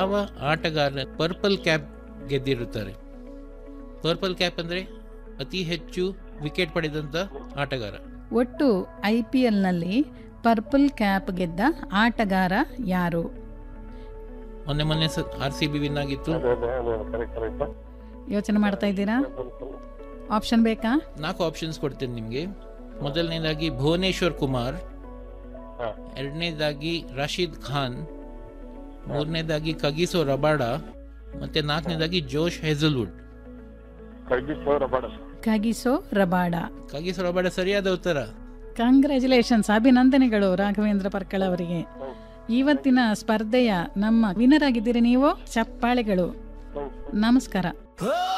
ಯಾವ ಆಟಗಾರ purple cap ಗೆದ್ದಿರುತ್ತಾರೆ ಪರ್ಪಲ್ ಕ್ಯಾಪ್ ಅಂದರೆ ಅತಿ ಹೆಚ್ಚು ವಿಕೆಟ್ ಪಡೆದಂಥ ಆಟಗಾರ ಒಟ್ಟು ಐ ಪಿ ಎಲ್ನಲ್ಲಿ ಪರ್ಪಲ್ ಕ್ಯಾಪ್ ಗೆದ್ದ ಆಟಗಾರ ಯಾರು ಮೊನ್ನೆ ಮೊನ್ನೆ ಸ ಆರ್ ಸಿ ಬಿ ವಿನ್ ಆಗಿತ್ತು ಅದೇ ಅದೇ ಅದೇ ಕರೆಕ್ಟ್ ಕರೆಕ್ಟ್ ಯೋಚನೆ ಮಾಡ್ತಾ ಇದ್ದೀರಾ ಆಪ್ಷನ್ ಬೇಕಾ ನಾಲ್ಕು ಆಪ್ಷನ್ಸ್ ಕೊಡ್ತೇನೆ ನಿಮಗೆ ಮೊದಲನೇದಾಗಿ ಭುವನೇಶ್ವರ್ ಕುಮಾರ್ ಹಾ ಎರಡನೇದಾಗಿ ರಶೀದ್ ಖಾನ್ ಮೂರನೇದಾಗಿ ಕಗಿಸೋ ರಬಾಡ ಮತ್ತೆ ನಾಲ್ಕನೇದಾಗಿ ಜೋಶ್ ಹೆಜಲ್ವುಡ್ ಕಡ್ಡಿ ಸಾವಿರ ಬೇಡ ಕಗಿಸೋ ರಬಾಡ ಕಗಿಸೋ ರಬಾಡ ಸರಿಯಾದ ಉತ್ತರ ಕಂಗ್ರ್ಯಾಚುಲೇಷನ್ಸ್ ಅಭಿನಂದನೆಗಳು ರಾಘವೇಂದ್ರ ಪರ್ಕಳ ಅವರಿಗೆ ಇವತ್ತಿನ ಸ್ಪರ್ಧೆಯ ನಮ್ಮ ವಿನ್ನರ್ ಆಗಿದ್ದೀರಿ ನೀವು ಚಪ್ಪಾಳೆಗಳು ನಮಸ್ಕಾರ ಓ